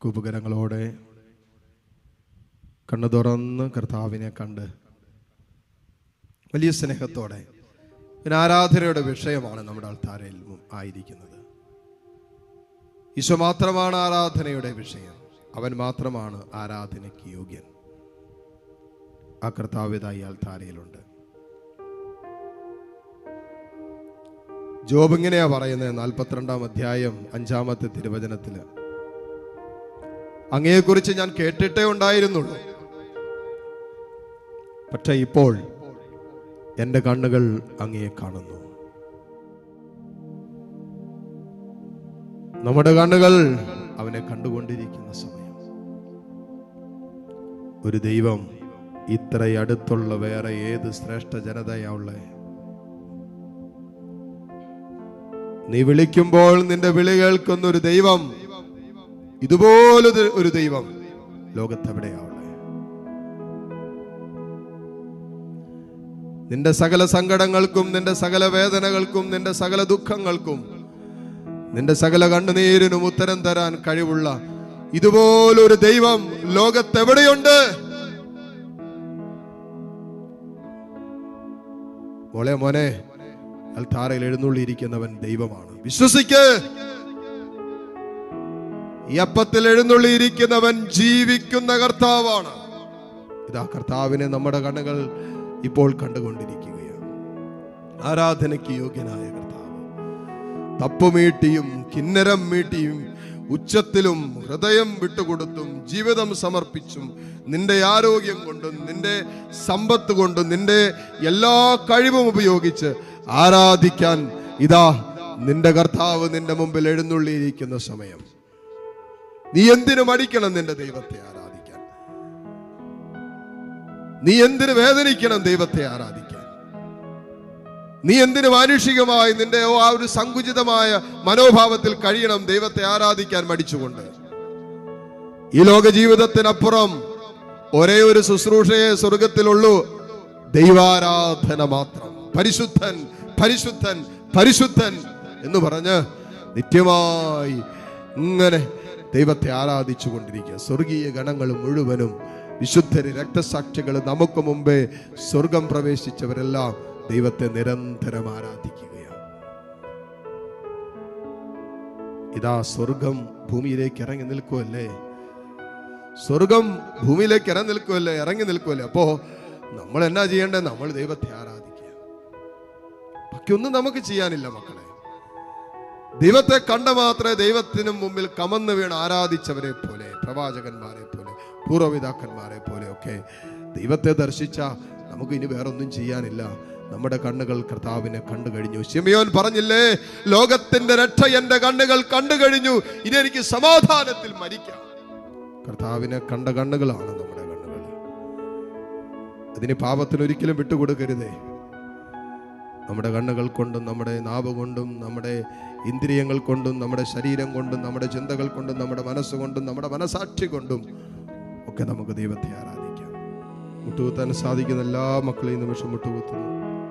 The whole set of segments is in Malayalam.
കൂപ്പുകരങ്ങളോടെ കണ്ണു തുറന്ന് കർത്താവിനെ കണ്ട് വലിയ സ്നേഹത്തോടെ പിന്നെ ആരാധനയുടെ വിഷയമാണ് നമ്മുടെ ആൾത്താരയിൽ ആയിരിക്കുന്നത് ഈശോ മാത്രമാണ് ആരാധനയുടെ വിഷയം അവൻ മാത്രമാണ് ആരാധനയ്ക്ക് യോഗ്യൻ ആ കർത്താവിതായി ആൾത്താരയിലുണ്ട് ജോബ് ഇങ്ങനെയാ പറയുന്നത് നാൽപ്പത്തിരണ്ടാം അധ്യായം അഞ്ചാമത്തെ തിരുവചനത്തില് അങ്ങയെക്കുറിച്ച് ഞാൻ കേട്ടിട്ടേ ഉണ്ടായിരുന്നുള്ളൂ പക്ഷെ ഇപ്പോൾ എൻ്റെ കണ്ണുകൾ അങ്ങയെ കാണുന്നു നമ്മുടെ കണ്ണുകൾ അവനെ കണ്ടുകൊണ്ടിരിക്കുന്ന സമയം ഒരു ദൈവം ഇത്ര അടുത്തുള്ള വേറെ ഏത് ശ്രേഷ്ഠ ജനതയാ ഉള്ളത് നീ വിളിക്കുമ്പോൾ നിന്റെ വിളി കേൾക്കുന്ന ഒരു ദൈവം ഇതുപോലൊരു ഒരു ദൈവം ലോകത്തെവിടെയാവുള്ളത് നിന്റെ സകല സങ്കടങ്ങൾക്കും നിന്റെ സകല വേദനകൾക്കും നിന്റെ സകല ദുഃഖങ്ങൾക്കും നിന്റെ സകല കണ്ണുനീരിനും ഉത്തരം തരാൻ കഴിവുള്ള ഇതുപോലൊരു ദൈവം ലോകത്തെവിടെയുണ്ട് മോളെ മോനെ അൽത്താറയിൽ എഴുന്നള്ളിയിരിക്കുന്നവൻ ദൈവമാണ് വിശ്വസിക്ക് ഈ അപ്പത്തിൽ എഴുന്നള്ളിയിരിക്കുന്നവൻ ജീവിക്കുന്ന കർത്താവാണ് ഇതാ കർത്താവിനെ നമ്മുടെ കണ്ണുകൾ ഇപ്പോൾ കണ്ടുകൊണ്ടിരിക്കുകയാണ് ആരാധനയ്ക്ക് യോഗ്യനായ കർത്താവ് തപ്പുമീട്ടിയും കിന്നരം മീട്ടിയും ഉച്ചത്തിലും ഹൃദയം വിട്ടുകൊടുത്തും ജീവിതം സമർപ്പിച്ചും നിന്റെ ആരോഗ്യം കൊണ്ടും നിന്റെ സമ്പത്ത് കൊണ്ടും നിന്റെ എല്ലാ കഴിവും ഉപയോഗിച്ച് ആരാധിക്കാൻ ഇതാ നിന്റെ കർത്താവ് നിന്റെ മുമ്പിൽ എഴുന്നള്ളിയിരിക്കുന്ന സമയം നീ എന്തിനു മടിക്കണം നിന്റെ ദൈവത്തെ ആരാധിക്കാൻ നീ എന്തിനു വേദനിക്കണം ദൈവത്തെ ആരാധിക്കാൻ നീ എന്തിനു മാനുഷികമായി നിന്റെ ആ ഒരു സങ്കുചിതമായ മനോഭാവത്തിൽ കഴിയണം ദൈവത്തെ ആരാധിക്കാൻ മടിച്ചുകൊണ്ട് ഈ ലോക ജീവിതത്തിനപ്പുറം ഒരേ ഒരു ശുശ്രൂഷയെ സ്വർഗത്തിലുള്ളൂ ദൈവാരാധന മാത്രം പരിശുദ്ധൻ പരിശുദ്ധൻ പരിശുദ്ധൻ എന്ന് പറഞ്ഞ് നിത്യമായി ഇങ്ങനെ ദൈവത്തെ ആരാധിച്ചു കൊണ്ടിരിക്കുക സ്വർഗീയ ഗണങ്ങൾ മുഴുവനും വിശുദ്ധര് രക്തസാക്ഷികൾ നമുക്ക് മുമ്പേ സ്വർഗം പ്രവേശിച്ചവരെല്ലാം ദൈവത്തെ നിരന്തരം ആരാധിക്കുകയാണ് ഇതാ സ്വർഗം ഭൂമിയിലേക്ക് ഇറങ്ങി നിൽക്കുമല്ലേ സ്വർഗം ഭൂമിയിലേക്ക് ഇറങ്ങി നിൽക്കുമല്ലേ ഇറങ്ങി നിൽക്കുമല്ലേ അപ്പോ നമ്മൾ എന്നാ ചെയ്യേണ്ടത് നമ്മൾ ദൈവത്തെ ആരാധിക്കുക ബാക്കിയൊന്നും നമുക്ക് ചെയ്യാനില്ല മക്കളെ ദൈവത്തെ കണ്ട മാത്രമേ ദൈവത്തിന് മുമ്പിൽ കമന്ന് വീണ് ആരാധിച്ചവരെ പോലെ പ്രവാചകന്മാരെ പോലെ പൂർവ്വപിതാക്കന്മാരെ പോലെ ഒക്കെ ദൈവത്തെ ദർശിച്ച നമുക്ക് ഇനി വേറൊന്നും ചെയ്യാനില്ല നമ്മുടെ കണ്ണുകൾ കർത്താവിനെ കണ്ടു കഴിഞ്ഞു ശിമയോൻ പറഞ്ഞില്ലേ ലോകത്തിന്റെ രക്ഷ എന്റെ കണ്ണുകൾ കണ്ടു കഴിഞ്ഞു ഇനി എനിക്ക് സമാധാനത്തിൽ മരിക്കാം കർത്താവിനെ കണ്ട കണ്ണുകളാണ് നമ്മുടെ കണ്ണുകൾ അതിന് പാപത്തിന് ഒരിക്കലും വിട്ടുകൊടുക്കരുതേ നമ്മുടെ കണ്ണുകൾ കൊണ്ടും നമ്മുടെ നാവ് കൊണ്ടും നമ്മുടെ ഇന്ദ്രിയങ്ങൾ കൊണ്ടും നമ്മുടെ ശരീരം കൊണ്ടും നമ്മുടെ ചിന്തകൾ കൊണ്ടും നമ്മുടെ മനസ്സുകൊണ്ടും നമ്മുടെ മനസാക്ഷി കൊണ്ടും ഒക്കെ നമുക്ക് ദൈവത്തെ ആരാധിക്കാം മുട്ടുകുത്താൻ സാധിക്കുന്ന എല്ലാ മക്കളെയും ഈ നിമിഷം മുട്ടുകുത്തുന്നു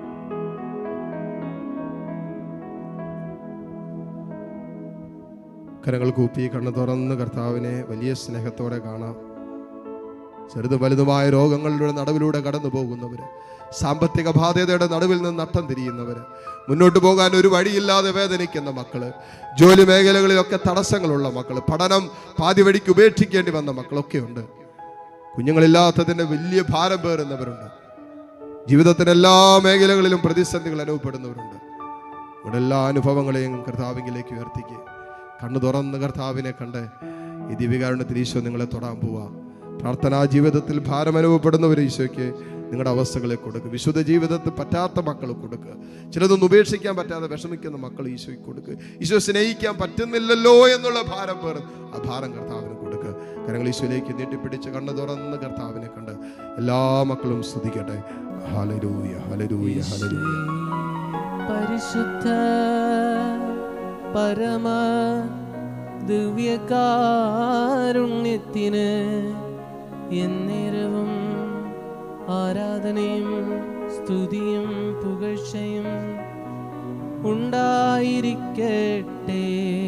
കരങ്ങൾ കൂപ്പി കണ്ണ് തുറന്ന് കർത്താവിനെ വലിയ സ്നേഹത്തോടെ കാണാം ചെറുതും വലുതുമായ രോഗങ്ങളുടെ നടുവിലൂടെ കടന്നു പോകുന്നവര് സാമ്പത്തിക ബാധ്യതയുടെ നടുവിൽ നിന്ന് നട്ടം തിരിയുന്നവര് മുന്നോട്ട് പോകാൻ ഒരു വഴിയില്ലാതെ വേദനിക്കുന്ന മക്കള് ജോലി മേഖലകളിലൊക്കെ തടസ്സങ്ങളുള്ള മക്കള് പഠനം പാതി വഴിക്ക് ഉപേക്ഷിക്കേണ്ടി വന്ന മക്കളൊക്കെ ഉണ്ട് കുഞ്ഞുങ്ങളില്ലാത്തതിന്റെ വലിയ ഭാരം പേറുന്നവരുണ്ട് ജീവിതത്തിന്റെ എല്ലാ മേഖലകളിലും പ്രതിസന്ധികൾ അനുഭവപ്പെടുന്നവരുണ്ട് ഇവിടെ എല്ലാ അനുഭവങ്ങളെയും കർത്താവിങ്കിലേക്ക് ഉയർത്തിക്കുക കണ്ണു തുറന്ന് കർത്താവിനെ കണ്ട് ഈ ദിവ്യകാരുണ്യത്തിൽ ഈശോ നിങ്ങളെ തൊടാൻ പോവാ പ്രാർത്ഥനാ ജീവിതത്തിൽ ഭാരം അനുഭവപ്പെടുന്നവർ ഈശോയ്ക്ക് നിങ്ങളുടെ അവസ്ഥകളെ കൊടുക്കുക വിശുദ്ധ ജീവിതത്തിൽ പറ്റാത്ത മക്കൾ കൊടുക്കുക ചിലതൊന്നും ഉപേക്ഷിക്കാൻ പറ്റാതെ വിഷമിക്കുന്ന മക്കൾ ഈശോയ്ക്ക് കൊടുക്കുക ഈശോ സ്നേഹിക്കാൻ പറ്റുന്നില്ലല്ലോ എന്നുള്ള ഭാരം പേർ ആ ഭാരം കർത്താവിന് കൊടുക്കുക കരങ്ങൾ ഈശോയിലേക്ക് നീട്ടിപ്പിടിച്ച് കണ്ണു തുറന്ന് കർത്താവിനെ കണ്ട് എല്ലാ മക്കളും സ്തുതിക്കട്ടെ ഹലരൂയ ഹലരൂയ ഹലരൂയ പരിശുദ്ധ പരമ ദിവ്യകാരുണ്യത്തിന് എന്നേരവും ആരാധനയും സ്തുതിയും പുകഴ്ചയും ഉണ്ടായിരിക്കട്ടെ